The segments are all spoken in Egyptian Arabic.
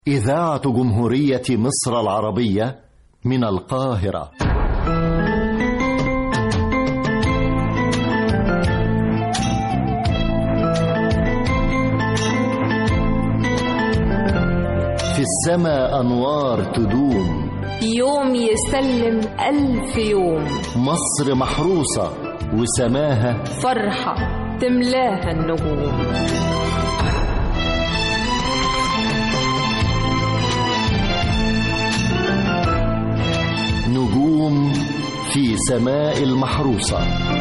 إذاعة جمهورية مصر العربية من القاهرة في السماء أنوار تدوم يوم يسلم ألف يوم مصر محروسة وسماها فرحة تملاها النجوم نجوم في سماء المحروسة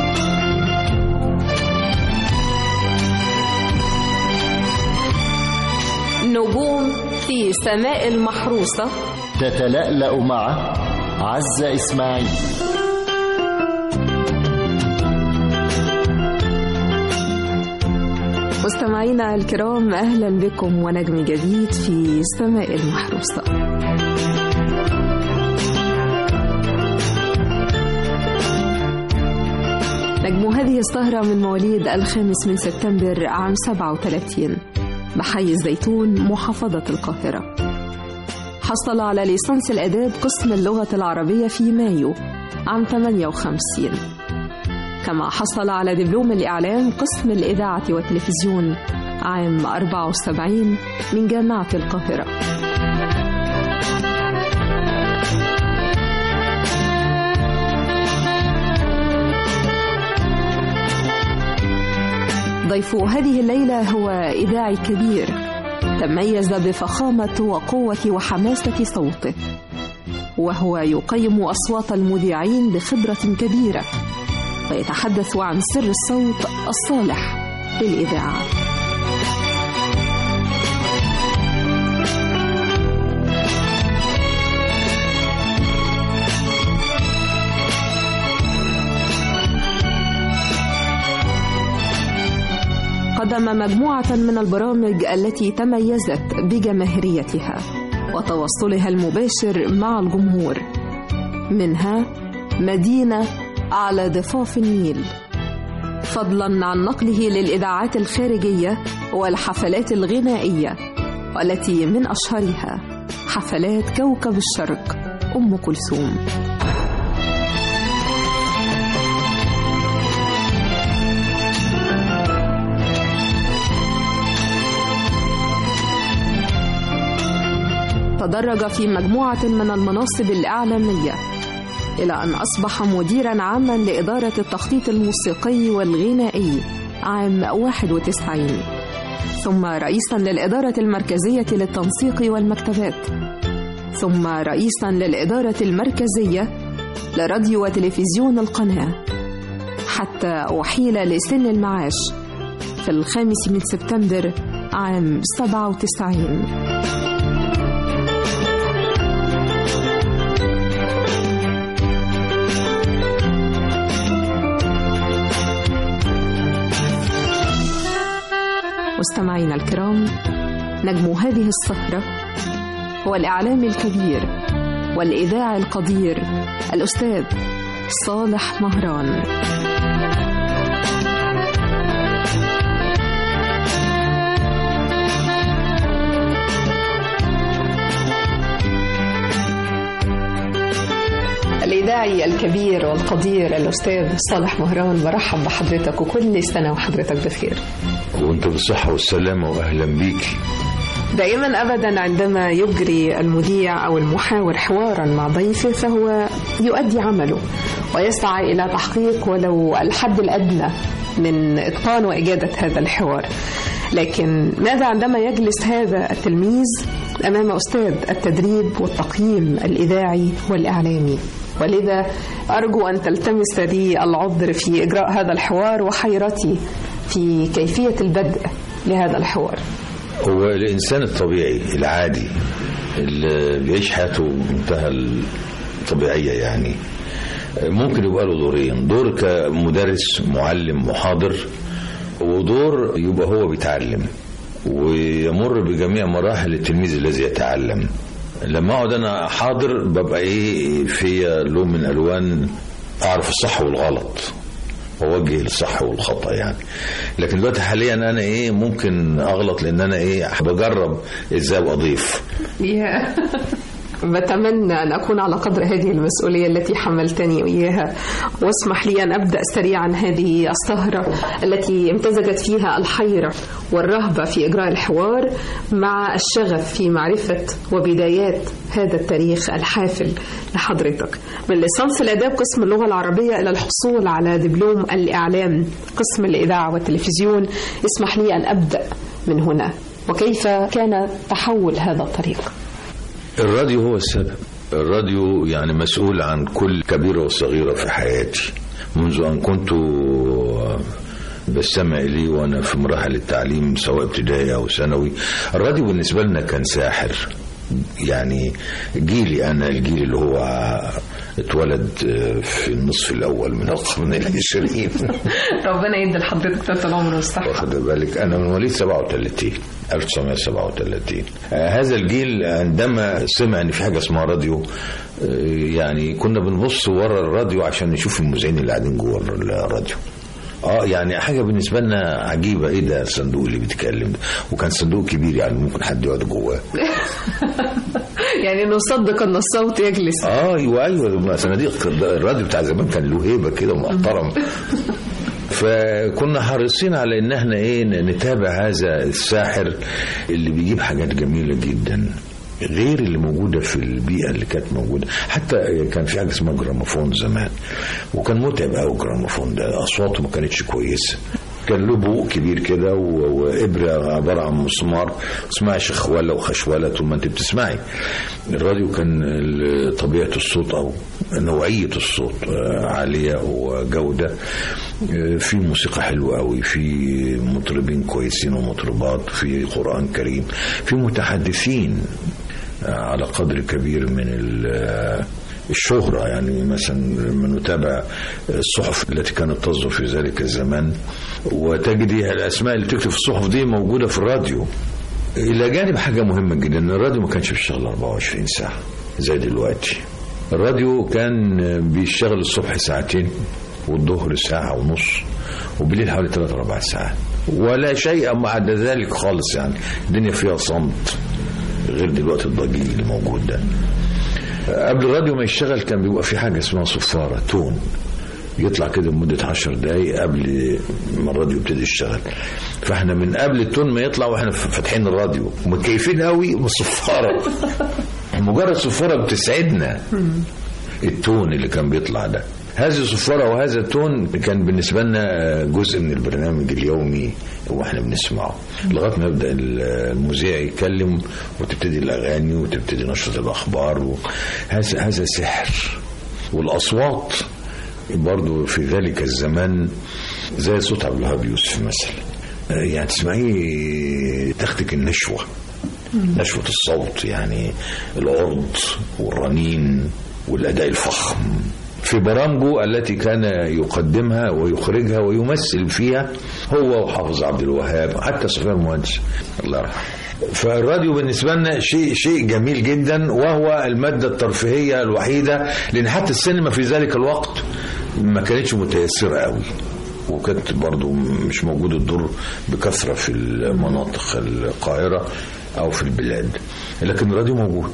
نجوم في سماء المحروسة تتلألأ مع عزة إسماعيل مستمعينا الكرام أهلا بكم ونجم جديد في سماء المحروسة نجم هذه السهرة من مواليد الخامس من سبتمبر عام 37 بحي الزيتون محافظة القاهرة حصل على ليسانس الآداب قسم اللغة العربية في مايو عام 58 كما حصل على دبلوم الإعلام قسم الإذاعة والتلفزيون عام 74 من جامعة القاهرة ضيف هذه الليلة هو إذاعي كبير تميز بفخامة وقوة وحماسة صوته وهو يقيم أصوات المذيعين بخبرة كبيرة ويتحدث عن سر الصوت الصالح للإذاعة قدم مجموعة من البرامج التي تميزت بجماهيريتها وتواصلها المباشر مع الجمهور منها مدينة على ضفاف النيل فضلا عن نقله للإذاعات الخارجية والحفلات الغنائية والتي من أشهرها حفلات كوكب الشرق أم كلثوم تدرج في مجموعة من المناصب الإعلامية إلى أن أصبح مديرا عاما لإدارة التخطيط الموسيقي والغنائي عام 91 ثم رئيسا للإدارة المركزية للتنسيق والمكتبات ثم رئيسا للإدارة المركزية لراديو وتلفزيون القناة حتى أحيل لسن المعاش في الخامس من سبتمبر عام 97 مستمعينا الكرام نجم هذه السهرة هو الإعلام الكبير والإذاعي القدير الأستاذ صالح مهران الإذاعي الكبير والقدير الأستاذ صالح مهران برحب بحضرتك وكل سنة وحضرتك بخير وانت بالصحة والسلامة وأهلا بيك دائما ابدا عندما يجري المذيع او المحاور حوارا مع ضيفه فهو يؤدي عمله ويسعى الى تحقيق ولو الحد الادنى من اتقان واجاده هذا الحوار لكن ماذا عندما يجلس هذا التلميذ امام استاذ التدريب والتقييم الاذاعي والاعلامي ولذا ارجو ان تلتمس لي العذر في اجراء هذا الحوار وحيرتي في كيفيه البدء لهذا الحوار هو الإنسان الطبيعي العادي اللي بيعيش حياته بمنتهى الطبيعية يعني ممكن يبقى له دورين دور كمدرس معلم محاضر ودور يبقى هو بيتعلم ويمر بجميع مراحل التلميذ الذي يتعلم لما اقعد انا حاضر ببقى ايه فيا لون من الوان اعرف الصح والغلط اوجه الصح والخطا يعني لكن دلوقتي حاليا انا ايه ممكن اغلط لان انا ايه بجرب ازاي اضيف يا بتمنى أن أكون على قدر هذه المسؤولية التي حملتني إياها واسمح لي أن أبدأ سريعا هذه السهرة التي امتزجت فيها الحيرة والرهبة في إجراء الحوار مع الشغف في معرفة وبدايات هذا التاريخ الحافل لحضرتك من ليسانس الآداب قسم اللغة العربية إلى الحصول على دبلوم الإعلام قسم الإذاعة والتلفزيون اسمح لي أن أبدأ من هنا وكيف كان تحول هذا الطريق الراديو هو السبب الراديو يعني مسؤول عن كل كبيرة وصغيرة في حياتي منذ أن كنت بستمع إليه وأنا في مراحل التعليم سواء ابتدائي أو ثانوي الراديو بالنسبة لنا كان ساحر يعني جيلي أنا الجيل اللي هو اتولد في النصف الأول من القرن العشرين ربنا يدي لحضرتك طول العمر والصحة واخد بالك أنا من مواليد 37 1937 آه هذا الجيل عندما سمع ان في حاجه اسمها راديو آه يعني كنا بنبص ورا الراديو عشان نشوف المذيعين اللي قاعدين جوه الراديو اه يعني حاجه بالنسبه لنا عجيبه ايه ده الصندوق اللي بيتكلم ده وكان صندوق كبير يعني ممكن حد يقعد جواه يعني نصدق ان الصوت يجلس اه ايوه ايوه صناديق الراديو بتاع زمان كان له هيبه كده ومحترم فكنا حريصين على ان احنا ايه نتابع هذا الساحر اللي بيجيب حاجات جميله جدا غير اللي موجودة في البيئة اللي كانت موجودة حتى كان في حاجة اسمها جراموفون زمان وكان متعب قوي الجراموفون ده أصواته ما كانتش كويسة كان له بوق كبير كده وابره عباره عن مسمار اسمها شخوله وخشوله طول ما انت بتسمعي الراديو كان طبيعه الصوت او نوعيه الصوت عاليه وجوده في موسيقى حلوه قوي في مطربين كويسين ومطربات في قران كريم في متحدثين على قدر كبير من الشهرة يعني مثلا لما نتابع الصحف التي كانت تصدر في ذلك الزمان وتجدي الأسماء اللي تكتب في الصحف دي موجودة في الراديو إلى جانب حاجة مهمة جدا إن الراديو ما كانش بيشتغل 24 ساعة زي دلوقتي الراديو كان بيشتغل الصبح ساعتين والظهر ساعة ونص وبالليل حوالي ثلاث أربع ساعات ولا شيء بعد ذلك خالص يعني الدنيا فيها صمت غير دلوقتي الضجيج اللي موجود ده قبل الراديو ما يشتغل كان بيبقى في حاجة اسمها صفارة تون يطلع كده لمدة عشر دقايق قبل ما الراديو يبتدي يشتغل فاحنا من قبل التون ما يطلع واحنا فاتحين الراديو متكيفين قوي من الصفارة مجرد صفارة بتسعدنا التون اللي كان بيطلع ده هذه الصفارة وهذا التون كان بالنسبة لنا جزء من البرنامج اليومي واحنا بنسمعه لغايه ما يبدا المذيع يتكلم وتبتدي الاغاني وتبتدي نشره الاخبار هذا هذا سحر والاصوات برضو في ذلك الزمان زي صوت عبد الوهاب يوسف مثلا يعني تسمعيه تاخدك النشوه نشوه الصوت يعني العرض والرنين والاداء الفخم في برامجه التي كان يقدمها ويخرجها ويمثل فيها هو وحافظ عبد الوهاب حتى سفيان المهندس الله يرحمه فالراديو بالنسبة لنا شيء شيء جميل جدا وهو المادة الترفيهية الوحيدة لأن حتى السينما في ذلك الوقت ما كانتش متيسرة قوي وكانت برضو مش موجود الدور بكثرة في المناطق القاهرة أو في البلاد لكن الراديو موجود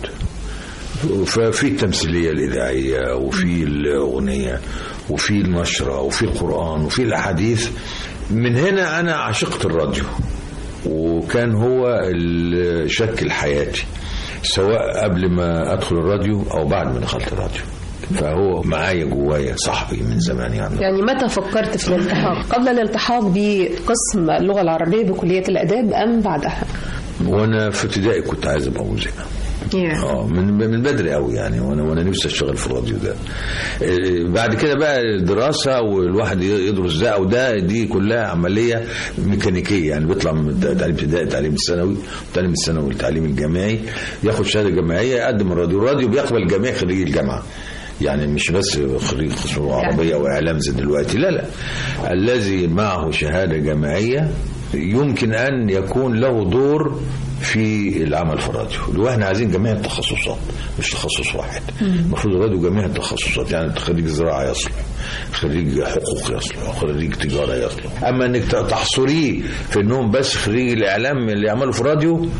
ففي التمثيليه الاذاعيه وفي الاغنيه وفي النشره وفي القران وفي الاحاديث من هنا انا عشقت الراديو وكان هو اللي شكل حياتي سواء قبل ما ادخل الراديو او بعد ما دخلت الراديو فهو معايا جوايا صاحبي من زمان يعني يعني متى فكرت في الالتحاق قبل الالتحاق بقسم اللغه العربيه بكليه الاداب ام بعدها وانا في ابتدائي كنت عايز ابقى مذيع اه من من بدري قوي يعني وانا وانا نفسي اشتغل في الراديو ده بعد كده بقى الدراسه والواحد يدرس ده او ده دي كلها عمليه ميكانيكيه يعني بيطلع من تعليم ابتدائي تعليم الثانوي تعليم الثانوي التعليم الجامعي ياخد شهاده جامعيه يقدم الراديو الراديو بيقبل جميع خريجي الجامعه يعني مش بس خريج قسم عربيه واعلام زي دلوقتي لا لا الذي معه شهاده جامعيه يمكن ان يكون له دور في العمل في الراديو اللي احنا عايزين جميع التخصصات مش تخصص واحد المفروض الراديو جميع التخصصات يعني خريج زراعه يصلح خريج حقوق يصلح خريج تجاره يصلح اما انك تحصريه في انهم بس خريج الاعلام اللي يعملوا في الراديو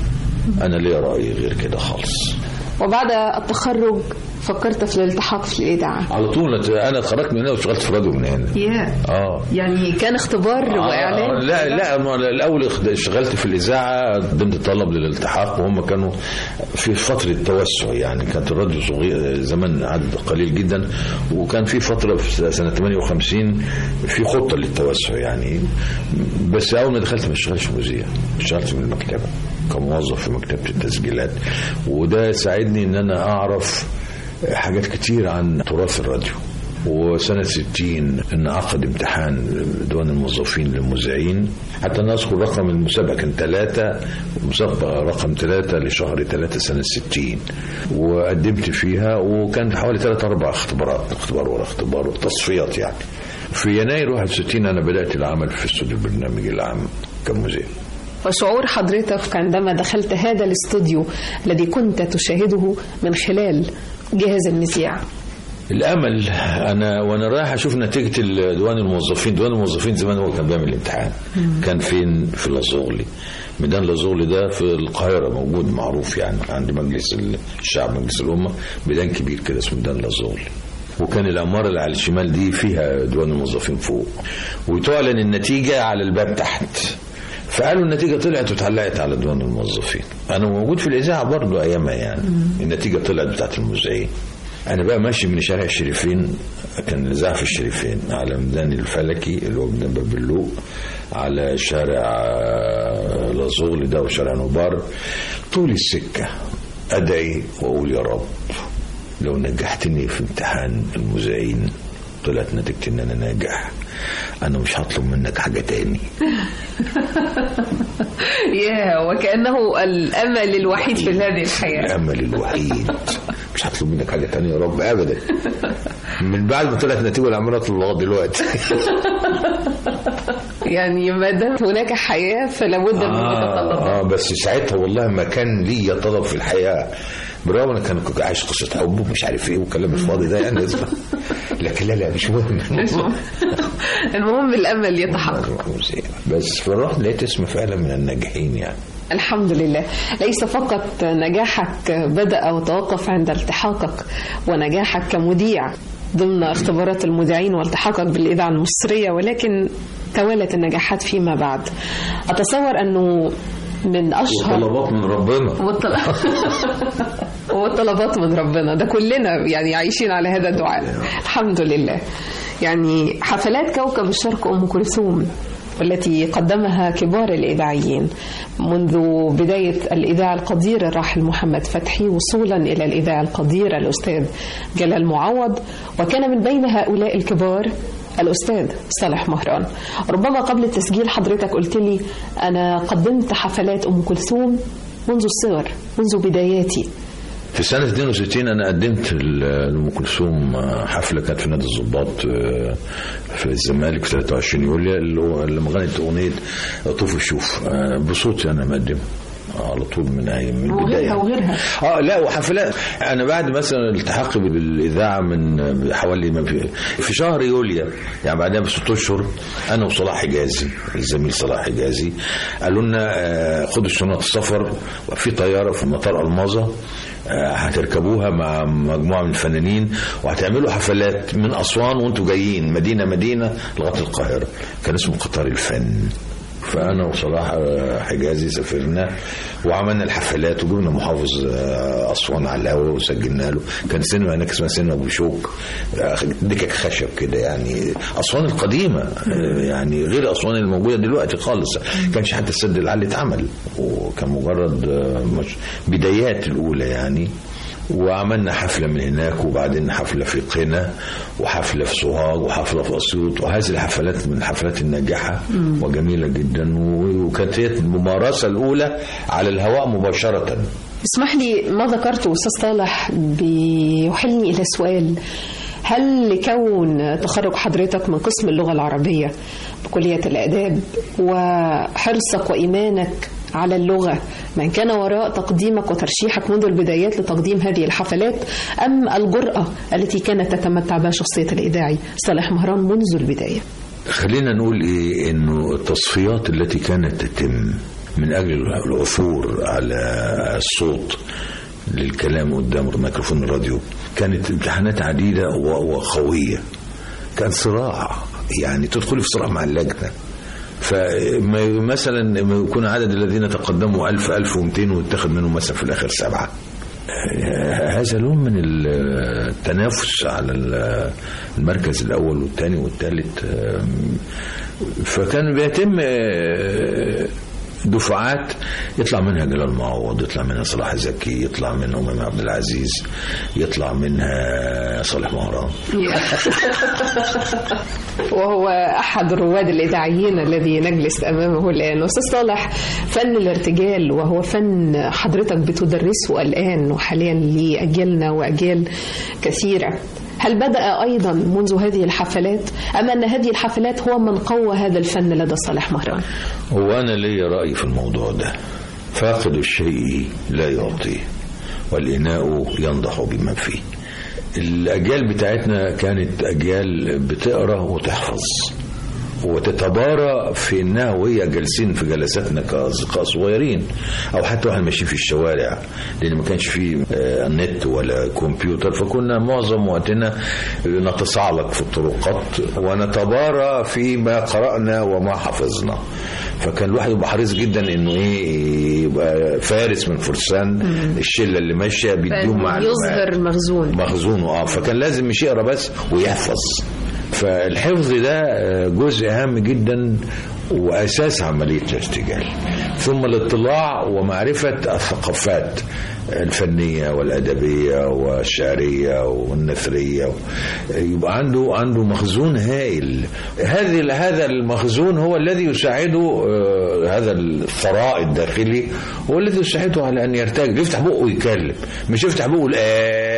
انا ليا راي غير كده خالص وبعد التخرج فكرت في الالتحاق في الإذاعة على طول انا اتخرجت من هنا واشتغلت في راديو من هنا يا اه يعني كان اختبار وإعلان آه لا لا ما أنا الاول اخد- اشتغلت في الاذاعه قدمت طلب للالتحاق وهم كانوا في فتره توسع يعني كانت الراديو صغير زمان عدد قليل جدا وكان في فتره في سنه 58 في خطه للتوسع يعني بس اول ما دخلت ما اشتغلتش مذيع اشتغلت في المكتبه كموظف في مكتبه التسجيلات وده ساعدني ان انا اعرف حاجات كتير عن تراث الراديو وسنة 60 انعقد امتحان ديوان الموظفين للمذيعين حتى أنا أذكر رقم المسابقة كان ثلاثة مسابقة رقم ثلاثة لشهر ثلاثة سنة 60 وقدمت فيها وكان حوالي ثلاث أربع اختبارات اختبار ورا اختبار تصفيات يعني في يناير 61 أنا بدأت العمل في استوديو البرنامج العام كمذيع وشعور حضرتك عندما دخلت هذا الاستوديو الذي كنت تشاهده من خلال جهاز المذياع الامل انا وانا رايح اشوف نتيجه ال- ديوان الموظفين ديوان الموظفين زمان هو كان بيعمل امتحان كان فين في لازوغلي ميدان لازوغلي ده في القاهره موجود معروف يعني عند مجلس الشعب مجلس الامه ميدان كبير كده اسمه ميدان لازوغلي وكان العماره اللي على الشمال دي فيها ديوان الموظفين فوق وتعلن النتيجه على الباب تحت فقالوا النتيجة طلعت واتعلقت على ديوان الموظفين أنا موجود في الإذاعة برضو أيامها يعني النتيجة طلعت بتاعت المذيعين أنا بقى ماشي من شارع الشريفين كان الإذاعة في الشريفين على ميدان الفلكي اللي هو ميدان باب اللوق على شارع آه، لازوغلي ده وشارع نوبار طول السكة أدعي وأقول يا رب لو نجحتني في امتحان المذيعين طلعت نتيجتي ان انا ناجح انا مش هطلب منك حاجه تاني يا وكأنه الأمل الوحيد في هذه الحياة الامل الوحيد مش هطلب منك حاجه تانية يا رب ابدا من بعد ما طلعت النتيجه اللي عماله اطلب لغايه دلوقتي يعني ما دام هناك حياة فلا بد من متطلبات اه بس ساعتها والله ما كان ليا طلب في الحياه برغم انا كان كنت عايش قصه حب ومش عارف ايه والكلام الفاضي ده يعني لكن لا لا مش مهم المهم الأمل يتحقق بس فرحت لقيت اسم فعلا من الناجحين يعني الحمد لله ليس فقط نجاحك بدأ وتوقف عند التحاقك ونجاحك كمذيع ضمن اختبارات المذيعين والتحاقك بالإذاعة المصرية ولكن توالت النجاحات فيما بعد أتصور أنه من أشهر طلبات من ربنا والطل- والطلبات من ربنا ده كلنا يعني عايشين على هذا الدعاء الحمد لله يعني حفلات كوكب الشرق أم كلثوم والتي قدمها كبار الإذاعيين منذ بداية الإذاعة القدير الراحل محمد فتحي وصولا إلى الإذاعة القديرة الأستاذ جلال معوض وكان من بين هؤلاء الكبار الأستاذ صالح مهران ربما قبل التسجيل حضرتك قلت لي أنا قدمت حفلات أم كلثوم منذ الصغر منذ بداياتي في سنة 62 أنا قدمت ل- لأم كلثوم حفلة كانت في نادي الضباط آه، في الزمالك في 23 يوليو اللي هو لما غنت أغنية طوف الشوف آه، بصوتي أنا مقدم على طول من أي من البداية وغيرها وغيرها اه لا وحفلات انا بعد مثلا التحاقي بالاذاعه من حوالي ما في, في شهر يوليو يعني بعدها بست اشهر انا وصلاح حجازي الزميل صلاح حجازي قالوا لنا آه، خدوا شنط السفر وفي طياره في مطار الماظه آه، هتركبوها مع مجموعه من الفنانين وهتعملوا حفلات من اسوان وانتوا جايين مدينه مدينه لغايه القاهره كان اسمه قطار الفن فانا وصلاح حجازي سافرنا وعملنا الحفلات وجبنا محافظ آه، اسوان على الهوا وسجلنا له كان سينما هناك اسمها سينما ابو شوك آه، دكك خشب كده يعني اسوان القديمه آه، يعني غير اسوان الموجوده دلوقتي خالص كانش حتى السد العالي اتعمل وكان مجرد آه، مش بدايات الاولى يعني وعملنا حفلة من هناك وبعدين حفلة في قنا وحفلة في سوهاج وحفلة في أسيوط وهذه الحفلات من الحفلات الناجحة وجميلة جدا و- وكانت هي الممارسة الأولى على الهواء مباشرة اسمح لي ما ذكرته أستاذ صالح بيحلني إلى سؤال هل لكون تخرج حضرتك من قسم اللغة العربية بكلية الآداب وحرصك وإيمانك على اللغة من كان وراء تقديمك وترشيحك منذ البدايات لتقديم هذه الحفلات أم الجرأة التي كانت تتمتع بها شخصية الإذاعي صالح مهران منذ البداية خلينا نقول إيه إنه التصفيات التي كانت تتم من أجل العثور على الصوت للكلام قدام ميكروفون الراديو كانت امتحانات عديدة و- وقوية كان صراع يعني تدخلي في صراع مع اللجنة فمثلا لما يكون عدد الذين تقدموا 1000 1200 ويتخذ منهم مثلا في الآخر سبعة آه، هذا لون من التنافس على ال- المركز الأول والثاني والثالث آم، فكان بيتم آه، دفعات يطلع منها جلال معوض يطلع منها صلاح زكي يطلع منها أمام عبد العزيز يطلع منها صالح مهران وهو أحد الرواد الإذاعيين الذي نجلس أمامه الآن أستاذ صالح فن الارتجال وهو فن حضرتك بتدرسه الآن وحاليا لأجيالنا وأجيال كثيرة هل بدأ أيضا منذ هذه الحفلات أم أن هذه الحفلات هو من قوى هذا الفن لدى صالح مهران هو أنا لي رأي في الموضوع ده فاقد الشيء لا يعطيه والإناء ينضح بما فيه الأجيال بتاعتنا كانت أجيال بتقرأ وتحفظ وتتبارى في انها وهي جالسين في جلساتنا كاصدقاء صغيرين او حتى واحنا ماشيين في الشوارع لان ما كانش في آه، نت ولا كمبيوتر فكنا معظم وقتنا نتصعلق في الطرقات ونتبارى فيما قرانا وما حفظنا فكان الواحد يبقى حريص جدا انه ايه يبقى فارس من فرسان الشله اللي ماشيه بيديهم معلومات يظهر مخزون مخزونه اه فكان لازم مش يقرا بس ويحفظ فالحفظ ده آه، جزء هام جدا واساس عمليه الارتجال ثم الاطلاع ومعرفه الثقافات الفنيه والادبيه والشعريه والنثريه يبقى عنده عنده مخزون هائل هذه هذا المخزون هو الذي يساعده آه، هذا الثراء الداخلي هو الذي يساعده على ان يرتجل يفتح بقه ويتكلم مش يفتح بقه يقول آه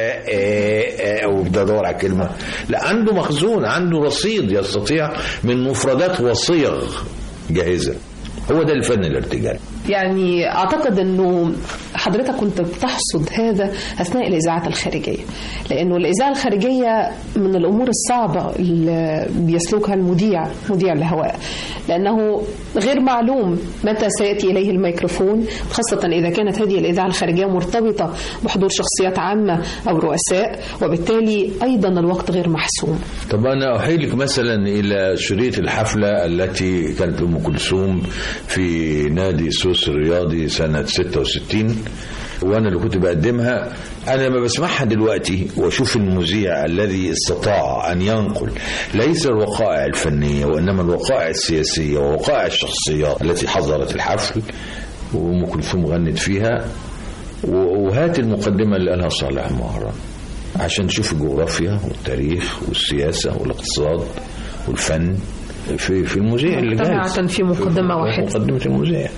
آه آه ويبدا يدور على كلمه لا عنده مخزون عنده رصيد يستطيع من مفردات وصيغ جاهزه هو ده الفن الارتجال يعني اعتقد انه حضرتك كنت بتحصد هذا اثناء الاذاعات الخارجيه لانه الاذاعه الخارجيه من الامور الصعبه اللي بيسلكها المذيع مذيع الهواء لانه غير معلوم متى سياتي اليه الميكروفون خاصه اذا كانت هذه الاذاعه الخارجيه مرتبطه بحضور شخصيات عامه او رؤساء وبالتالي ايضا الوقت غير محسوم طب انا احيلك مثلا الى شريط الحفله التي كانت ام كلثوم في نادي سوس الرياضي سنه 66 وانا اللي كنت بقدمها انا لما بسمعها دلوقتي واشوف المذيع الذي استطاع ان ينقل ليس الوقائع الفنيه وانما الوقائع السياسيه ووقائع الشخصيات التي حضرت الحفل وام كلثوم غنت فيها و- وهات المقدمه اللي قالها صالح مهران عشان تشوف الجغرافيا والتاريخ والسياسه والاقتصاد والفن في في المذيع اللي جالس مجتمعة في مقدمة واحدة. مقدمه المذيع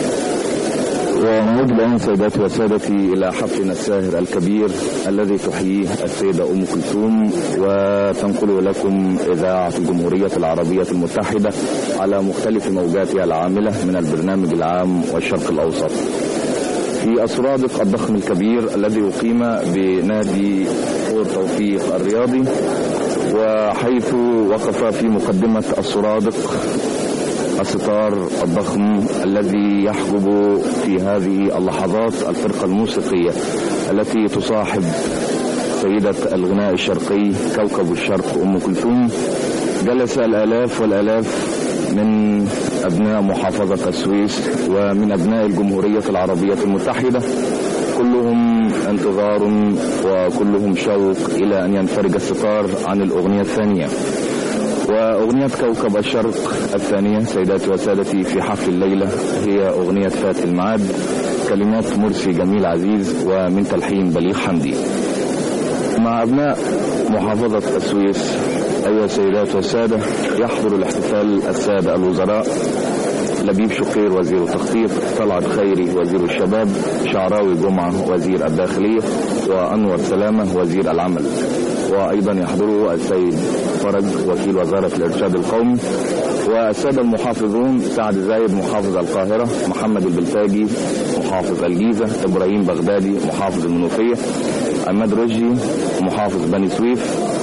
ونعود الآن سيداتي وسادتي إلى حفلنا الساهر الكبير الذي تحييه السيدة أم كلثوم وتنقل لكم إذاعة الجمهورية العربية المتحدة على مختلف موجاتها العاملة من البرنامج العام والشرق الأوسط في السرادق الضخم الكبير الذي أقيم بنادي فور توفيق الرياضي وحيث وقف في مقدمة السرادق الستار الضخم الذي يحجب في هذه اللحظات الفرقة الموسيقية التي تصاحب سيدة الغناء الشرقي كوكب الشرق أم كلثوم جلس الآلاف والآلاف من أبناء محافظة السويس ومن أبناء الجمهورية العربية المتحدة كلهم انتظار وكلهم شوق إلى أن ينفرج الستار عن الأغنية الثانية وأغنية كوكب الشرق الثانية سيداتي وسادتي في حفل الليلة هي أغنية فات الميعاد كلمات مرسي جميل عزيز ومن تلحين بليغ حمدي مع أبناء محافظة السويس أيها السيدات والسادة يحضر الاحتفال السادة الوزراء لبيب شقير وزير التخطيط طلعت خيري وزير الشباب شعراوي جمعة وزير الداخلية وأنور سلامة وزير العمل وأيضا يحضره السيد فرج وكيل وزارة الإرشاد القومي والسادة المحافظون سعد زايد محافظ القاهرة محمد البلتاجي محافظ الجيزة إبراهيم بغدادي محافظ المنوفية عماد رشدي محافظ بني سويف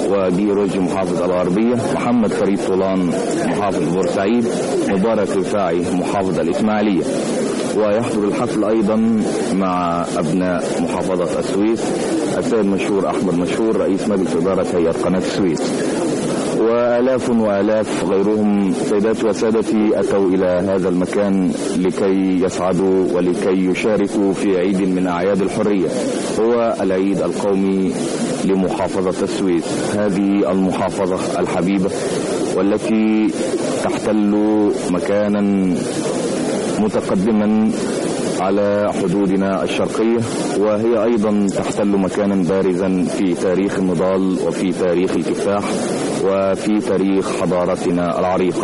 وجيروج محافظ الغربية محمد فريد طولان محافظ بورسعيد مبارك رفاعي محافظ الإسماعيلية ويحضر الحفل أيضا مع أبناء محافظة السويس السيد مشهور أحمد مشهور رئيس مجلس إدارة هيئة قناة السويس وآلاف وآلاف غيرهم سيداتي وسادتي أتوا إلى هذا المكان لكي يسعدوا ولكي يشاركوا في عيد من أعياد الحرية هو العيد القومي لمحافظة السويس هذه المحافظة الحبيبة والتي تحتل مكانا متقدما على حدودنا الشرقية وهي أيضا تحتل مكانا بارزا في تاريخ النضال وفي تاريخ الكفاح وفي تاريخ حضارتنا العريقة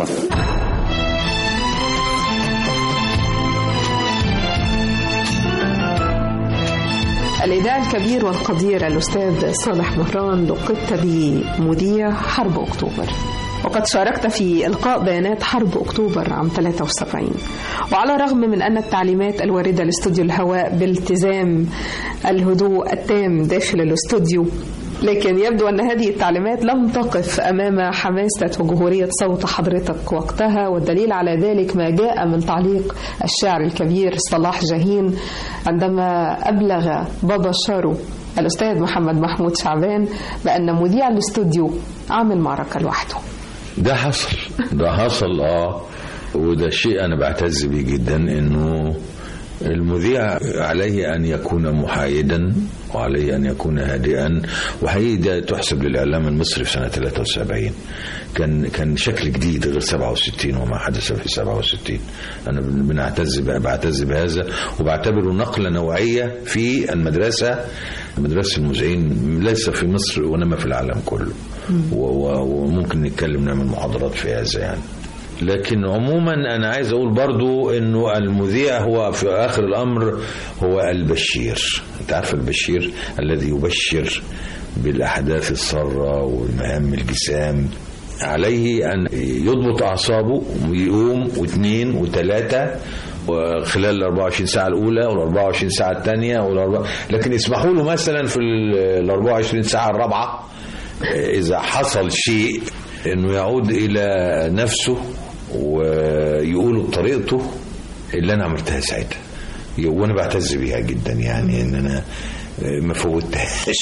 الإذاعي الكبير والقدير الأستاذ صالح مهران لقبت بمذيع حرب أكتوبر وقد شاركت في إلقاء بيانات حرب أكتوبر عام 73 وعلى الرغم من أن التعليمات الواردة لاستوديو الهواء بالتزام الهدوء التام داخل الاستوديو لكن يبدو أن هذه التعليمات لم تقف أمام حماسة وجمهورية صوت حضرتك وقتها والدليل على ذلك ما جاء من تعليق الشاعر الكبير صلاح جاهين عندما أبلغ بابا شارو الأستاذ محمد محمود شعبان بأن مذيع الاستوديو عامل معركة لوحده ده حصل ده حصل اه وده شيء انا بعتز بيه جدا انه المذيع عليه ان يكون محايدا وعليه ان يكون هادئا وحقيقي ده تحسب للاعلام المصري في سنه 73 كان كان شكل جديد غير 67 وما حدث في 67 انا بنعتز بعتز بهذا وبعتبره نقله نوعيه في المدرسه مدرسه المذيعين ليس في مصر وانما في العالم كله وممكن نتكلم نعمل محاضرات في هذا يعني لكن عموما انا عايز اقول برضو انه المذيع هو في اخر الامر هو البشير انت عارف البشير الذي يبشر بالاحداث الساره والمهام الجسام عليه ان يضبط اعصابه ويقوم واثنين وثلاثه خلال ال 24 ساعة الأولى وال 24 ساعة الثانية والأربع... لكن يسمحوا له مثلا في ال 24 ساعة الرابعة إذا حصل شيء إنه يعود إلى نفسه ويقول بطريقته اللي أنا عملتها ساعتها وأنا بعتز بيها جدا يعني إن أنا ما فوتهاش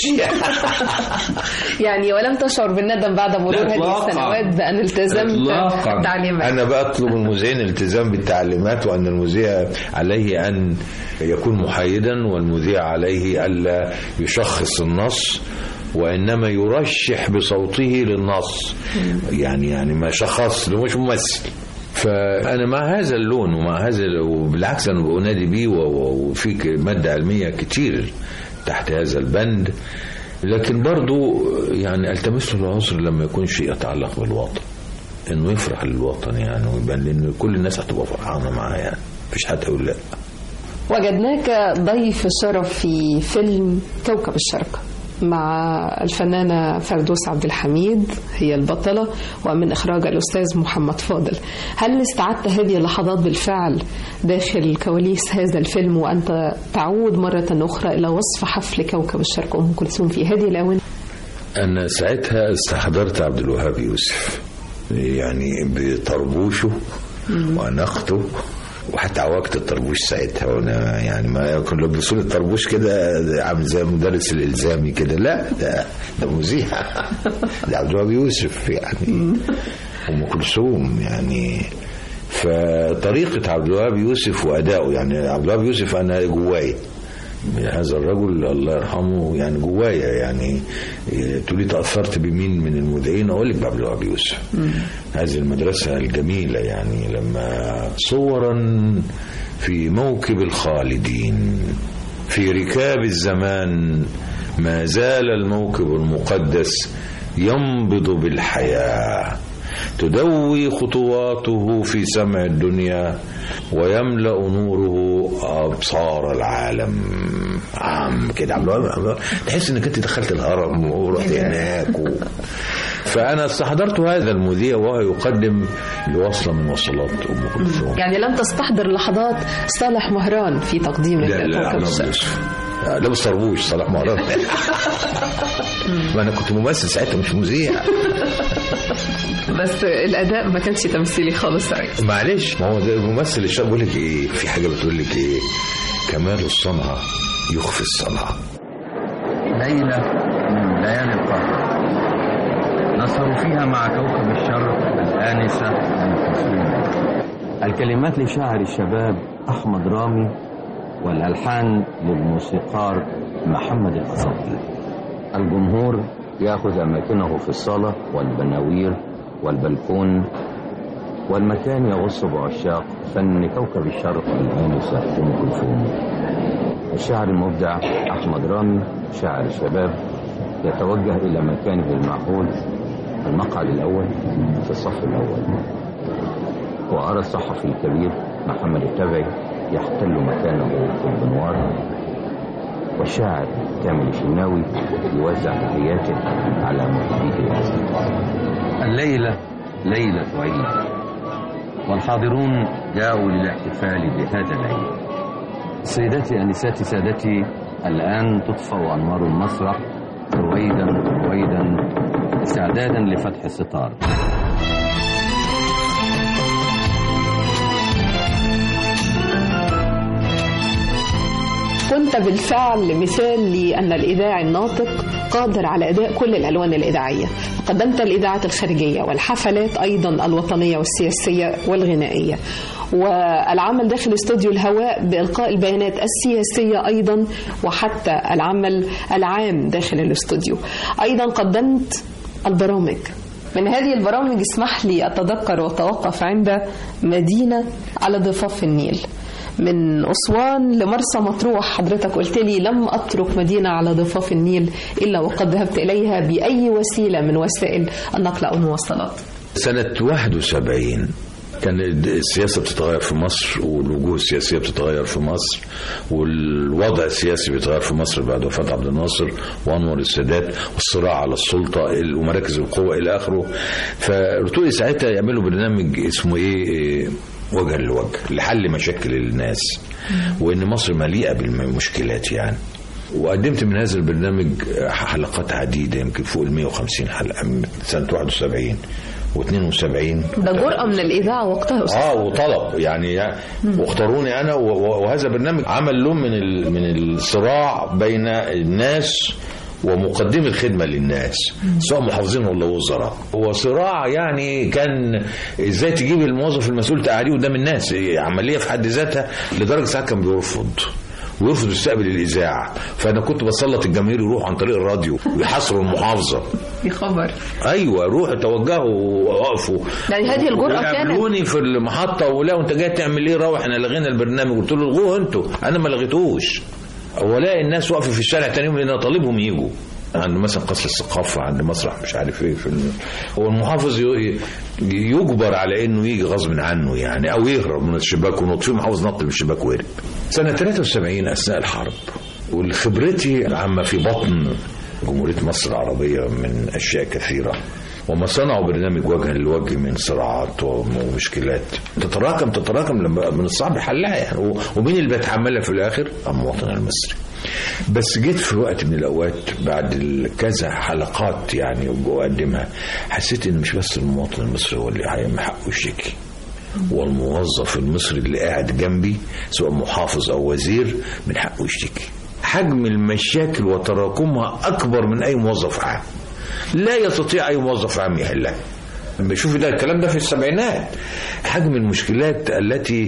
يعني ولم تشعر بالندم بعد مرور هذه السنوات بأن التزمت تعليمات أنا بطلب المذيعين الالتزام بالتعليمات وأن المذيع عليه أن يكون محايدا والمذيع عليه ألا يشخص النص وإنما يرشح بصوته للنص يعني يعني ما شخص مش ممثل فأنا مع هذا اللون ومع هذا وبالعكس أنا بنادي بيه وفي مادة علمية كتير تحت هذا البند لكن برضو يعني التمس له العذر لما يكون شيء يتعلق بالوطن انه يفرح للوطن يعني ويبان لان كل الناس هتبقى فرحانه معاه يعني مفيش حد يقول لا وجدناك ضيف الشرف في فيلم كوكب الشرق مع الفنانة فردوس عبد الحميد هي البطلة ومن إخراج الأستاذ محمد فاضل هل استعدت هذه اللحظات بالفعل داخل كواليس هذا الفيلم وأنت تعود مرة أخرى إلى وصف حفل كوكب الشرق أم كلثوم في هذه الآونة أنا ساعتها استحضرت عبد الوهاب يوسف يعني بطربوشه ونخته وحتى عوجت الطربوش ساعتها وانا يعني ما كنا لابسين الطربوش كده عامل زي المدرس الالزامي كده لا ده ده مذيع ده عبد الوهاب يوسف يعني ام كلثوم يعني فطريقه عبد الوهاب يوسف وادائه يعني عبد الوهاب يوسف انا جوايا هذا الرجل الله يرحمه يعني جوايا يعني تقولي تاثرت بمين من المذيعين اقول لك بعبد الوهاب يوسف هذه المدرسه الجميله يعني لما صورا في موكب الخالدين في ركاب الزمان ما زال الموكب المقدس ينبض بالحياه تدوي خطواته في سمع الدنيا ويملا نوره ابصار العالم عام كده تحس انك انت دخلت الهرم ورحت هناك و... فانا استحضرت هذا المذيع وهو يقدم لوصله من وصلات ام كلثوم يعني لم تستحضر لحظات صالح مهران في تقديم لا لا كوكب لا الشرق يوسف لابس طربوش صلاح مهران ما انا كنت ممثل ساعتها مش مذيع بس الاداء ما كانش تمثيلي خالص يا ريس معلش ما هو ده الممثل الشاب بيقول لك ايه في حاجه بتقول لك ايه كمال الصنعه يخفي الصنعه ليلة من ليالي القاهرة نسهر فيها مع كوكب الشرق الآنسة أم كلثوم الكلمات لشاعر الشباب أحمد رامي والألحان للموسيقار محمد القصبي الجمهور يأخذ أماكنه في الصالة والبناوير والبلكون والمكان يغص بعشاق فن كوكب الشرق الآنسة أم كلثوم الشاعر المبدع أحمد رامي شاعر الشباب يتوجه إلى مكانه المعهود المقعد الأول في الصف الأول وأرى الصحفي الكبير محمد التبعي يحتل مكانه في البنوار والشاعر كامل الشناوي يوزع تحياته على محبيه الأزل الليلة ليلة عيد والحاضرون جاءوا للاحتفال بهذا العيد سيداتي أنساتي سادتي الآن تطفأ أنوار المسرح رويدا رويدا استعدادا لفتح الستار كنت بالفعل مثال لأن الإذاعي الناطق قادر على أداء كل الألوان الإذاعية قدمت الإذاعات الخارجية والحفلات أيضا الوطنية والسياسية والغنائية والعمل داخل استوديو الهواء بإلقاء البيانات السياسية أيضا وحتى العمل العام داخل الاستوديو أيضا قدمت البرامج من هذه البرامج اسمح لي أتذكر وأتوقف عند مدينة على ضفاف النيل من أسوان لمرسى مطروح حضرتك قلت لي لم أترك مدينة على ضفاف النيل إلا وقد ذهبت إليها بأي وسيلة من وسائل النقل أو المواصلات سنة 71 كان السياسة بتتغير في مصر والوجوه السياسية بتتغير في مصر والوضع السياسي بيتغير في مصر بعد وفاة عبد الناصر وأنور السادات والصراع على السلطة ومراكز القوة إلى آخره فقلت لي ساعتها يعملوا برنامج اسمه إيه وجها لوجه لحل مشاكل الناس وإن مصر مليئة بالمشكلات يعني وقدمت من هذا البرنامج حلقات عديدة يمكن فوق ال 150 حلقة من سنة 71 و72 ده جرأة من الإذاعة وقتها أستاذ اه وطلب يعني واختاروني انا وهذا برنامج عمل له من من الصراع بين الناس ومقدم الخدمة للناس سواء محافظين ولا وزراء هو صراع يعني كان ازاي تجيب الموظف المسؤول تقعديه قدام الناس عملية في حد ذاتها لدرجة ساعات كان بيرفض ويرفض يستقبل الاذاعه فانا كنت بسلط الجماهير يروحوا عن طريق الراديو ويحاصروا المحافظه في خبر ايوه روحوا توجهوا وقفوا يعني هذه الجرأة كانت قابلوني في المحطه ولا انت جاي تعمل ايه روح احنا لغينا البرنامج قلت له الغوه انتوا انا ما لغيتوش ولاقي الناس واقفه في الشارع تاني يوم لان أنا طالبهم يجوا عند مثلا قصر الثقافة عند مسرح مش عارف ايه في الم... هو المحافظ ي- يجبر على انه يجي غصب عنه يعني او يهرب من الشباك ونط في محافظ نط من الشباك وهرب سنة 73 اثناء الحرب والخبرتي العامة في بطن جمهورية مصر العربية من اشياء كثيرة وما صنعوا برنامج وجها لوجه من صراعات ومشكلات تتراكم تتراكم لما من الصعب حلها يعني و- ومين اللي بيتحملها في الاخر؟ المواطن المصري. بس جيت في وقت من الاوقات بعد ال- كذا حلقات يعني بقدمها حسيت ان مش بس المواطن المصري هو اللي هيعمل حقه يشتكي والموظف المصري اللي قاعد جنبي سواء محافظ او وزير من حقه يشتكي حجم المشاكل وتراكمها اكبر من اي موظف عام لا يستطيع اي موظف عام يحلها بشوف ده الكلام ده في السبعينات حجم المشكلات التي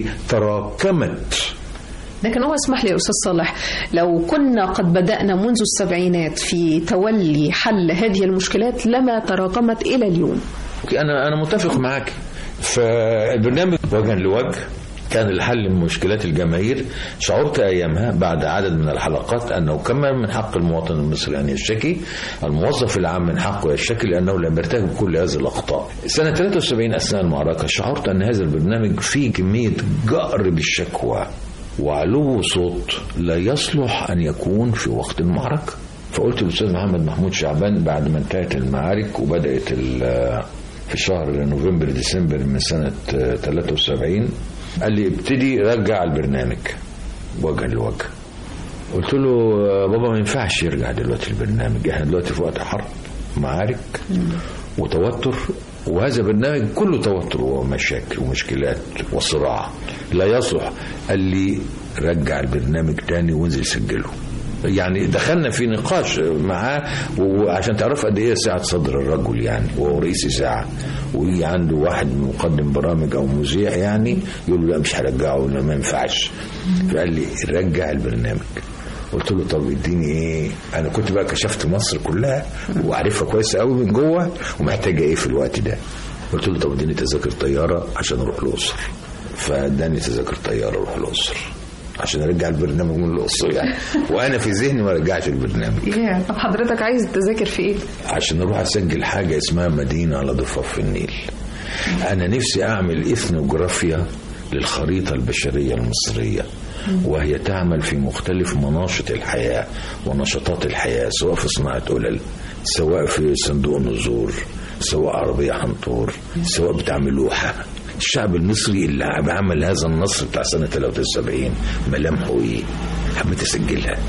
تراكمت لكن هو اسمح لي يا أستاذ صالح لو كنا قد بدأنا منذ السبعينات في تولي حل هذه المشكلات لما تراكمت إلى اليوم انا انا متفق معاك فالبرنامج وجها لوجه كان الحل من مشكلات الجماهير شعرت ايامها بعد عدد من الحلقات انه كما من حق المواطن المصري ان يشتكي الموظف العام من حقه يشتكي لانه لم يرتكب كل هذه الاخطاء. سنه 73 اثناء المعركه شعرت ان هذا البرنامج فيه كميه جأر بالشكوى وعلو صوت لا يصلح ان يكون في وقت المعركه. فقلت للاستاذ محمد محمود شعبان بعد ما انتهت المعارك وبدات ال- في شهر نوفمبر ديسمبر من سنه آه، 73 قال لي ابتدي رجع البرنامج وجها لوجه قلت له آه، بابا ما ينفعش يرجع دلوقتي البرنامج احنا دلوقتي في وقت حرب معارك وتوتر وهذا برنامج كله توتر ومشاكل ومشكلات وصراع لا يصلح قال لي رجع البرنامج تاني وانزل سجله يعني دخلنا في نقاش معاه وعشان تعرف قد ايه سعه صدر الرجل يعني وهو رئيس اذاعه وعنده واحد مقدم برامج او مذيع يعني يقول له لا مش هرجعه لا ما ينفعش فقال لي رجع البرنامج قلت له طب اديني ايه انا كنت بقى كشفت مصر كلها وعارفها كويس قوي من جوه ومحتاجه ايه في الوقت ده قلت له طب اديني تذاكر طياره عشان اروح الاقصر فاداني تذاكر طياره اروح الاقصر عشان ارجع البرنامج من الاقصر يعني وانا في ذهني ما رجعش البرنامج يا طب حضرتك عايز تذاكر في ايه؟ عشان اروح اسجل حاجه اسمها مدينه على ضفاف النيل انا نفسي اعمل اثنوغرافيا للخريطه البشريه المصريه وهي تعمل في مختلف مناشط الحياه ونشاطات الحياه سواء في صناعه قلل سواء في صندوق النزور سواء عربيه حنطور سواء بتعمل لوحه الشعب المصري اللي عمل هذا النصر بتاع سنه 73 ملامحه ايه؟ حبيت اسجلها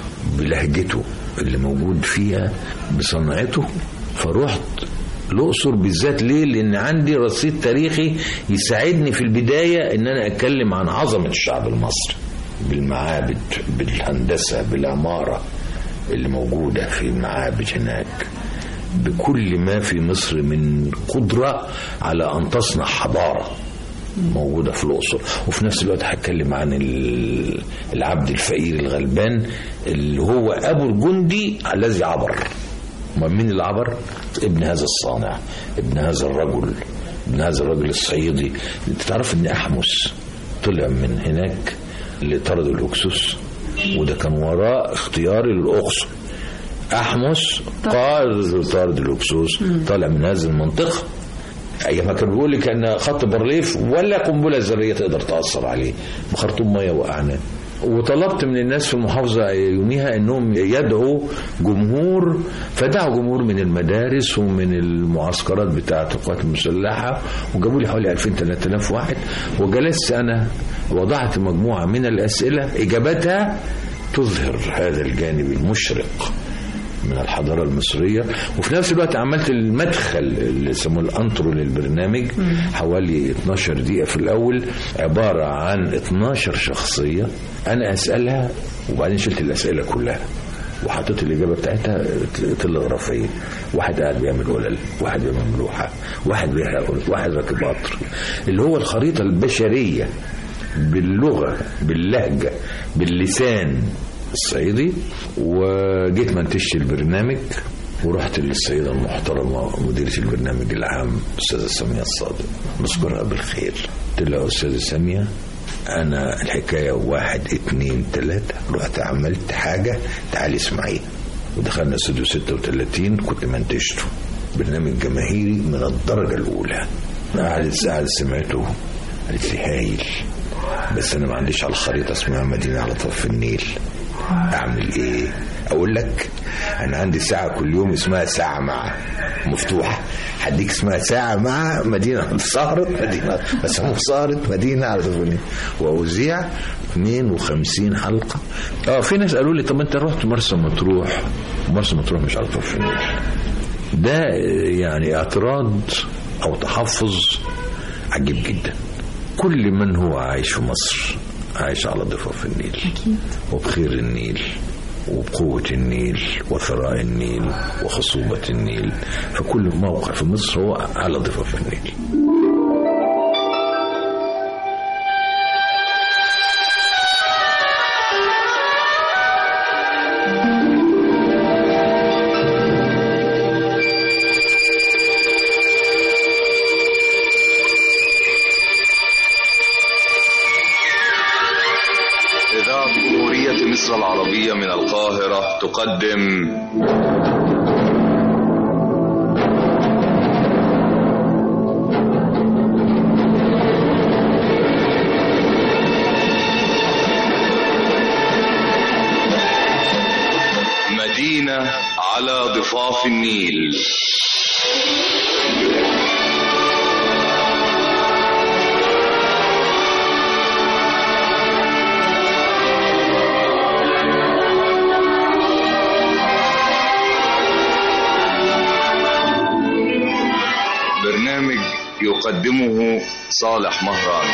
بلهجته اللي موجود فيها بصنعته فرحت الأقصر بالذات ليه؟ لأن عندي رصيد تاريخي يساعدني في البداية إن أنا أتكلم عن عظمة الشعب المصري بالمعابد بالهندسة بالعمارة اللي موجودة في المعابد هناك بكل ما في مصر من قدرة على أن تصنع حضارة موجودة في الأقصر وفي نفس الوقت هتكلم عن ال- العبد الفقير الغلبان اللي هو أبو الجندي الذي عبر ما مين اللي عبر ابن هذا الصانع ابن هذا الرجل ابن هذا الرجل الصعيدي انت تعرف ان احمس طلع من هناك اللي طردوا الاكسوس وده كان وراء اختياري للاقصر احمس قائد طارد الاكسوس طالع من هذه المنطقه ايما كان بيقول لي كان خط بارليف ولا قنبله ذريه تقدر تاثر عليه بخرطوم ميه وقعناه وطلبت من الناس في المحافظة يوميها انهم يدعوا جمهور فدعوا جمهور من المدارس ومن المعسكرات بتاعة القوات المسلحة وجابوا لي حوالي 2000 3000 واحد وجلست انا وضعت مجموعة من الاسئلة اجابتها تظهر هذا الجانب المشرق من الحضارة المصرية وفي نفس الوقت عملت المدخل اللي يسموه الانترو للبرنامج حوالي 12 دقيقة في الأول عبارة عن 12 شخصية أنا أسألها وبعدين شلت الأسئلة كلها وحطيت الإجابة بتاعتها تلغرافية واحد قاعد بيعمل قلل واحد بيعمل ملوحة واحد بيحرق قلل واحد راكب قطر اللي هو الخريطة البشرية باللغة باللهجة باللسان الصعيدي وجيت منتجت البرنامج ورحت للسيدة المحترمة مديرة البرنامج العام أستاذة سامية الصادق نذكرها بالخير قلت لها أستاذة سامية أنا الحكاية واحد اتنين تلاتة رحت عملت حاجة تعالي اسمعيها ودخلنا استوديو 36 كنت منتجته برنامج جماهيري من الدرجة الأولى قعدت قعدت سمعته قالت لي هايل بس أنا ما عنديش على الخريطة اسمها مدينة على طرف النيل اعمل ايه اقول لك انا عندي ساعه كل يوم اسمها ساعه مع مفتوحه هديك اسمها ساعه مع مدينه صهرت مدينه بس هم صهرت مدينه على طول واذيع 52 حلقه اه في ناس قالوا لي طب انت رحت مرسى مطروح مرسى مطروح مش على طرف النيل ده يعني اعتراض او تحفظ عجيب جدا كل من هو عايش في مصر عايش على ضفاف النيل أكيد. وبخير النيل وبقوة النيل وثراء النيل وخصوبة النيل فكل موقع في مصر هو على ضفاف النيل إذاعة جمهورية مصر العربية من القاهرة تقدم مدينة على ضفاف النيل يقدمه صالح مهران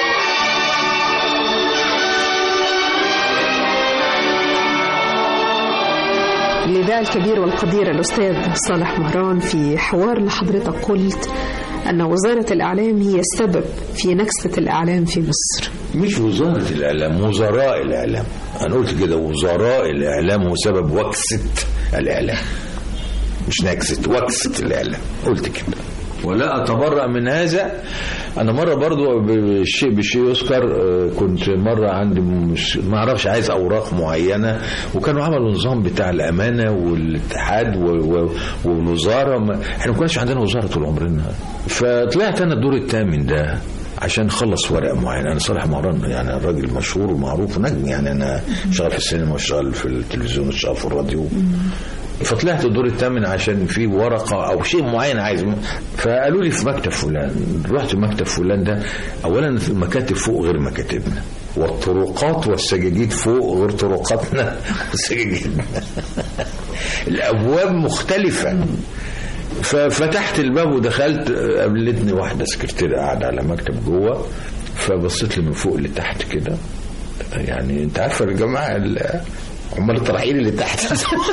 الإذاعي الكبير والقدير الأستاذ صالح مهران في حوار لحضرتك قلت أن وزارة الإعلام هي السبب في نكسة الإعلام في مصر مش وزارة الإعلام وزراء الإعلام أنا قلت كده وزراء الإعلام هو سبب وكسة الإعلام مش نكسة وكسة الإعلام قلت كده ولا أتبرأ من هذا أنا مرة برضو بالشيء بالشيء يذكر آه، كنت مرة عندي مش ما أعرفش عايز أوراق معينة وكانوا عملوا نظام بتاع الأمانة والاتحاد و- و- والوزارة ما إحنا ما كانش عندنا وزارة طول عمرنا فطلعت أنا الدور الثامن ده عشان اخلص ورقه معينه انا صالح مهران يعني راجل مشهور ومعروف ونجم يعني انا شغال في السينما وشغال في التلفزيون وشغال في الراديو فطلعت الدور الثامن عشان في ورقه او شيء معين عايز فقالوا لي في مكتب فلان رحت مكتب فلان ده اولا في المكاتب فوق غير مكاتبنا والطرقات والسجاجيد فوق غير طرقاتنا وسجاجيدنا الابواب مختلفه ففتحت الباب ودخلت قابلتني واحده سكرتيره قاعده على مكتب جوه فبصيت لي من فوق لتحت كده يعني انت عارفه يا جماعه ال- عمال الترحيل اللي تحت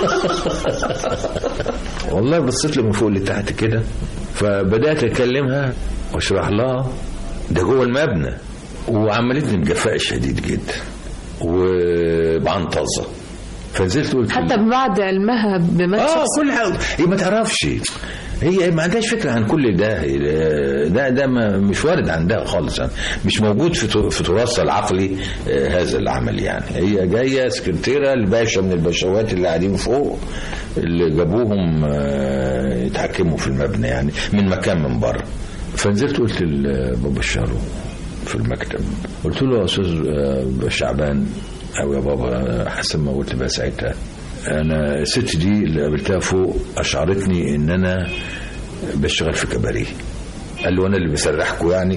والله بصيت له من فوق لتحت كده فبدات اكلمها واشرح لها ده جوه المبنى وعملتني بجفاء شديد جدا وبعنطزه فنزلت قلت حتى بعد علمها بمات اه شخص كل حاجه هي ما تعرفش هي ما عندهاش فكره عن كل ده ده ده ما مش وارد عندها خالص يعني مش موجود في تو- في تراثها العقلي آه، هذا العمل يعني هي جايه سكرتيره الباشا من الباشوات اللي قاعدين فوق اللي جابوهم آه، يتحكموا في المبنى يعني من مكان من بره فنزلت قلت لبابا الشارو في المكتب قلت له يا استاذ آه، شعبان او يا بابا حسب ما قلت بقى ساعتها انا الست دي اللي قابلتها فوق اشعرتني ان انا بشتغل في كباريه قال له انا اللي بسرحكوا يعني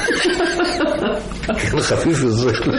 كان خفيف الظل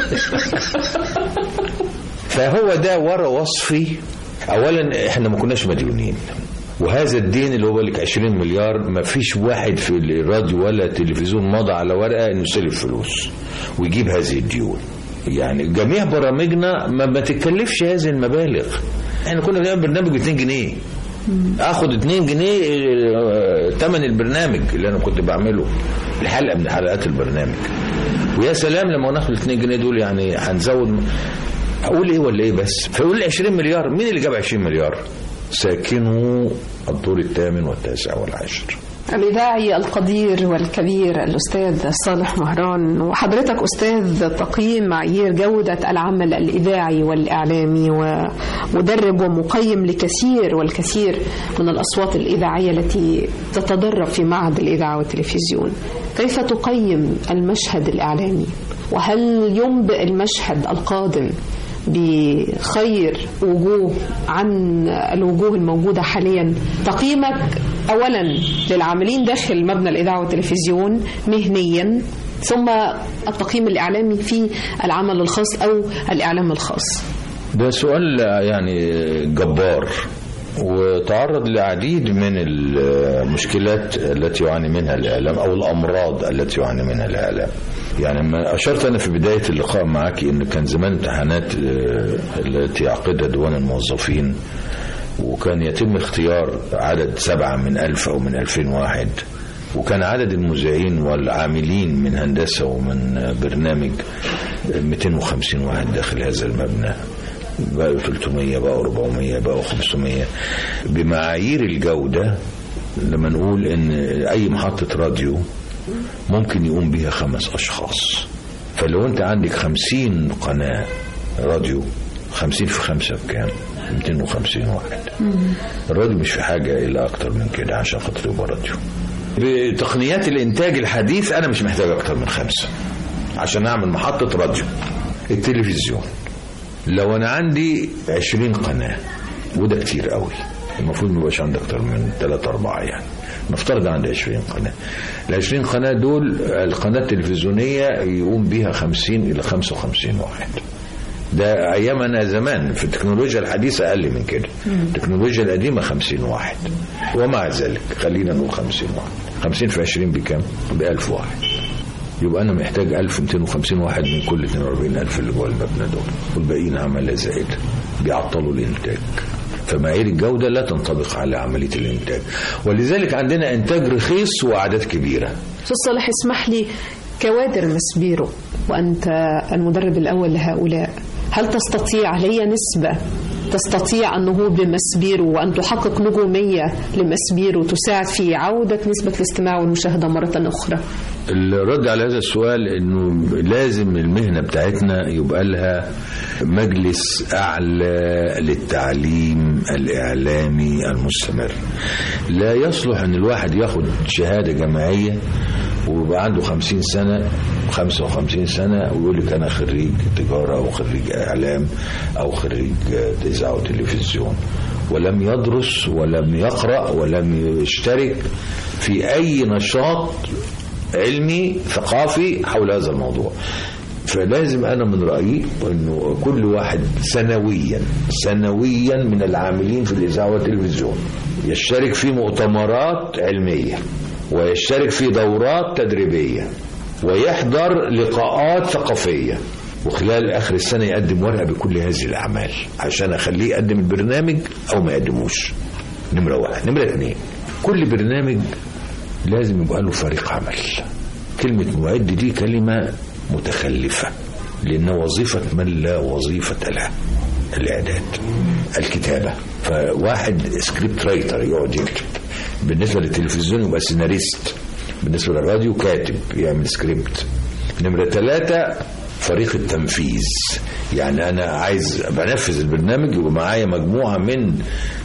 فهو ده ورا وصفي اولا احنا ما كناش مديونين وهذا الدين اللي هو لك 20 مليار ما فيش واحد في الراديو ولا التلفزيون مضى على ورقه انه يسلف فلوس ويجيب هذه الديون يعني جميع برامجنا ما بتكلفش هذه المبالغ احنا كنا بنعمل برنامج ب 2 جنيه اخد 2 جنيه آه، ثمن البرنامج اللي انا كنت بعمله الحلقه من حلقات البرنامج ويا سلام لما ناخد 2 جنيه دول يعني هنزود اقول ايه ولا ايه بس فيقول لي 20 مليار مين اللي جاب 20 مليار ساكنوا الدور الثامن والتاسع والعاشر الإذاعي القدير والكبير الأستاذ صالح مهران وحضرتك أستاذ تقييم معايير جودة العمل الإذاعي والإعلامي ومدرب ومقيم لكثير والكثير من الأصوات الإذاعية التي تتدرب في معهد الإذاعة والتلفزيون كيف تقيم المشهد الإعلامي وهل ينبئ المشهد القادم بخير وجوه عن الوجوه الموجودة حاليا تقييمك أولا للعاملين داخل مبنى الإذاعة والتلفزيون مهنيا ثم التقييم الإعلامي في العمل الخاص أو الإعلام الخاص ده سؤال يعني جبار وتعرض لعديد من المشكلات التي يعاني منها الإعلام أو الأمراض التي يعاني منها الإعلام يعني ما أشرت أنا في بداية اللقاء معك إن كان زمان امتحانات آه، التي يعقدها ديوان الموظفين وكان يتم اختيار عدد سبعة من ألف أو من ألفين واحد وكان عدد المذيعين والعاملين من هندسة ومن برنامج 250 واحد داخل هذا المبنى بقوا 300 بقوا 400 بقوا 500 بمعايير الجودة لما نقول ان اي محطة راديو ممكن يقوم بها خمس اشخاص فلو انت عندك 50 قناة راديو 50 في 5 بكام 250 واحد الراديو مش في حاجة إلا أكتر من كده عشان خاطر يبقى راديو بتقنيات الإنتاج الحديث أنا مش محتاج أكتر من خمسة عشان أعمل محطة راديو التلفزيون لو أنا عندي 20 قناة وده كتير قوي المفروض ما يبقاش عندي أكتر من 3 4 يعني نفترض عندي 20 قناة ال 20 قناة دول القناة التلفزيونية يقوم بها 50 إلى 55 واحد ده ايامنا زمان في التكنولوجيا الحديثه اقل من كده التكنولوجيا القديمه 50 واحد ومع ذلك خلينا نقول 50 واحد 50 في 20 بكام؟ ب 1000 واحد يبقى انا محتاج 1250 واحد من كل 42000 اللي جوه المبنى دول والباقيين عماله زائده بيعطلوا الانتاج فمعايير الجودة لا تنطبق على عملية الإنتاج ولذلك عندنا إنتاج رخيص وأعداد كبيرة أستاذ صالح اسمح لي كوادر مسبيرو وأنت المدرب الأول لهؤلاء هل تستطيع لي نسبة تستطيع النهوض بمسبيرو وأن تحقق نجومية لمسبيرو تساعد في عودة نسبة الاستماع والمشاهدة مرة أخرى الرد على هذا السؤال انه لازم المهنه بتاعتنا يبقى لها مجلس اعلى للتعليم الاعلامي المستمر لا يصلح ان الواحد ياخد شهاده جامعيه ويبقى عنده خمسين سنة خمسة وخمسين سنة ويقول لك أنا خريج تجارة أو خريج إعلام أو خريج إذاعة وتلفزيون ولم يدرس ولم يقرأ ولم يشترك في أي نشاط علمي ثقافي حول هذا الموضوع فلازم انا من رايي انه كل واحد سنويا سنويا من العاملين في الاذاعه والتلفزيون يشترك في مؤتمرات علميه ويشترك في دورات تدريبيه ويحضر لقاءات ثقافيه وخلال اخر السنه يقدم ورقه بكل هذه الاعمال عشان اخليه يقدم البرنامج او ما يقدموش نمره واحد نمره اثنين كل برنامج لازم يبقى له فريق عمل كلمة معد دي كلمة متخلفة لأن وظيفة من لا وظيفة له الإعداد الكتابة فواحد سكريبت رايتر يقعد يكتب بالنسبة للتلفزيون يبقى سيناريست بالنسبة للراديو كاتب يعمل سكريبت نمرة ثلاثة فريق التنفيذ يعني انا عايز بنفذ البرنامج يبقى معايا مجموعه من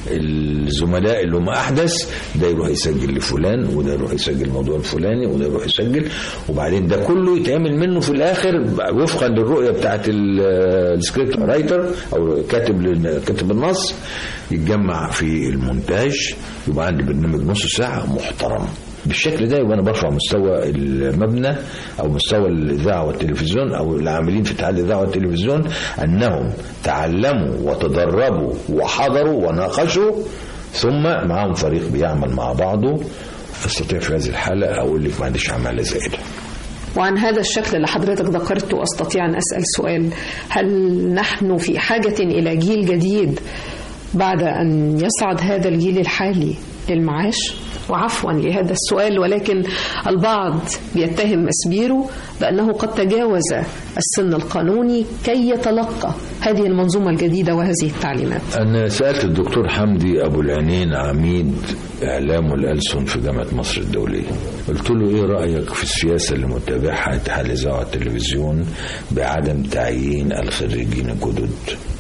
الزملاء اللي هم احدث ده يروح يسجل لفلان وده يروح يسجل الموضوع الفلاني وده يروح يسجل وبعدين ده كله يتعمل منه في الاخر وفقا للرؤيه بتاعت السكريبت رايتر او كاتب كاتب النص يتجمع في المونتاج يبقى عندي برنامج نص ساعه محترم بالشكل ده يبقى انا برفع مستوى المبنى او مستوى الاذاعه والتلفزيون او العاملين في اتحاد الاذاعه والتلفزيون انهم تعلموا وتدربوا وحضروا وناقشوا ثم معهم فريق بيعمل مع بعضه استطيع في هذه الحاله اقول لك ما عنديش عماله زائده وعن هذا الشكل اللي حضرتك ذكرته استطيع ان اسال سؤال هل نحن في حاجه الى جيل جديد بعد ان يصعد هذا الجيل الحالي للمعاش وعفوا لهذا السؤال ولكن البعض بيتهم مسبيرو بأنه قد تجاوز السن القانوني كي يتلقى هذه المنظومة الجديدة وهذه التعليمات أنا سألت الدكتور حمدي أبو العينين عميد إعلام والألسن في جامعة مصر الدولية قلت له إيه رأيك في السياسة اللي متبعها اتحاد الإذاعة والتلفزيون بعدم تعيين الخريجين الجدد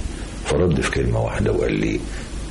فرد في كلمة واحدة وقال لي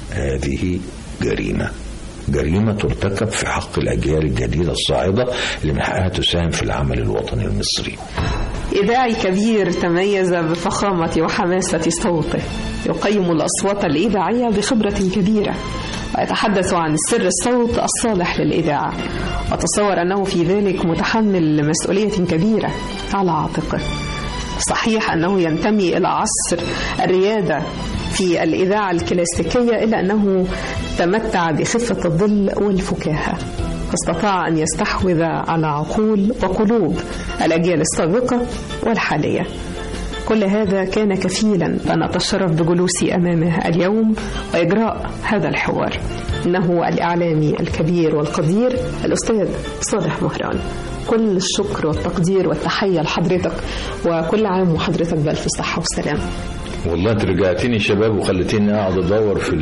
هذه جريمة جريمة ترتكب في حق الأجيال الجديدة الصاعدة اللي من حقها تساهم في العمل الوطني المصري إذاعي كبير تميز بفخامة وحماسة صوته يقيم الأصوات الإذاعية بخبرة كبيرة ويتحدث عن سر الصوت الصالح للإذاعة وتصور أنه في ذلك متحمل مسؤولية كبيرة على عاتقه صحيح أنه ينتمي إلى عصر الريادة في الإذاعة الكلاسيكية إلا أنه تمتع بخفة الظل والفكاهة فاستطاع أن يستحوذ على عقول وقلوب الأجيال السابقة والحالية كل هذا كان كفيلا أن أتشرف بجلوسي أمامه اليوم وإجراء هذا الحوار إنه الإعلامي الكبير والقدير الأستاذ صالح مهران كل الشكر والتقدير والتحية لحضرتك وكل عام وحضرتك بألف صحة وسلامة والله انت رجعتني شباب وخلتيني اقعد ادور في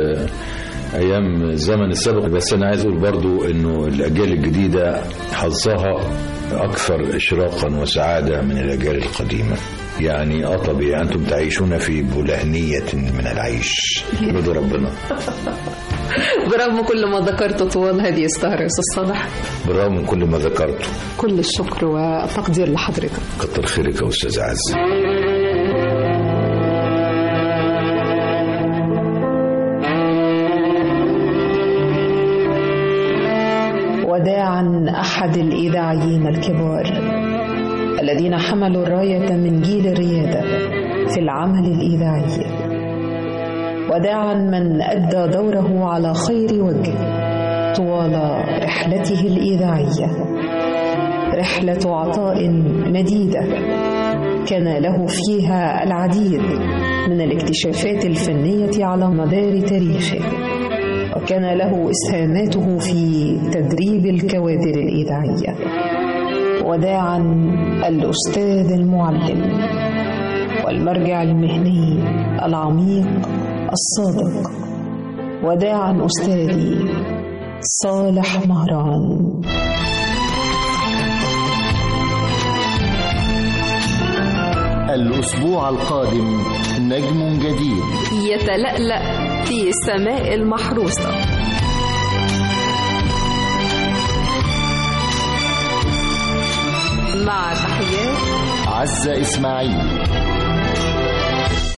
ايام الزمن السابق بس انا عايز اقول برضو انه الاجيال الجديده حظها اكثر اشراقا وسعاده من الاجيال القديمه يعني اه طبيعي انتم تعيشون في بلهنيه من العيش رضا ربنا برغم كل ما ذكرته طوال هذه السهرة يا أستاذ صالح بالرغم من كل ما ذكرته كل الشكر والتقدير لحضرتك كتر خيرك يا استاذ عز وداعا أحد الإذاعيين الكبار الذين حملوا الراية من جيل الريادة في العمل الإذاعي وداعا من أدى دوره على خير وجه طوال رحلته الإذاعية رحلة عطاء مديدة كان له فيها العديد من الاكتشافات الفنية على مدار تاريخه وكان له إسهاماته في تدريب الكوادر الإذاعية وداعا الأستاذ المعلم والمرجع المهني العميق الصادق وداعا أستاذي صالح مهران الأسبوع القادم نجم جديد يتلألأ في السماء المحروسة مع تحيات عزة إسماعيل